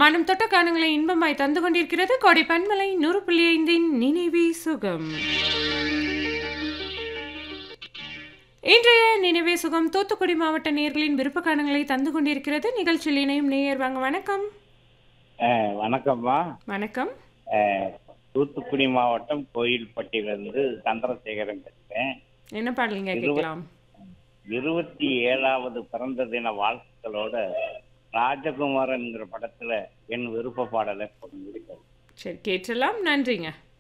மனம் தொட்ட காணங்களை இன்பமாய் தந்து கொண்டிருக்கிறது கோடை பன்மலை நூறு புள்ளி ஐந்தின் நினைவே சுகம் இன்றைய நினைவே சுகம் தூத்துக்குடி மாவட்ட நேயர்களின் விருப்ப காணங்களை தந்து கொண்டிருக்கிறது நிகழ்ச்சியில் இணையும் நேயர் வாங்க வணக்கம் அஹ் வணக்கம்மா வணக்கம் அஹ் தூத்துக்குடி மாவட்டம் கோயில்பட்டியிலிருந்து சந்திரசேகரன் பேசுறேன் என்ன பாடலுங்க கேட்கலாம் இருபத்தி ஏழாவது பிறந்த தின வாழ்த்துக்களோட ராஜகுமாரன்ங்கிற படத்துல என் விருப்ப பாடலை போட்டிருக்கேன் சரி கேட்டலாம் நன்றிங்க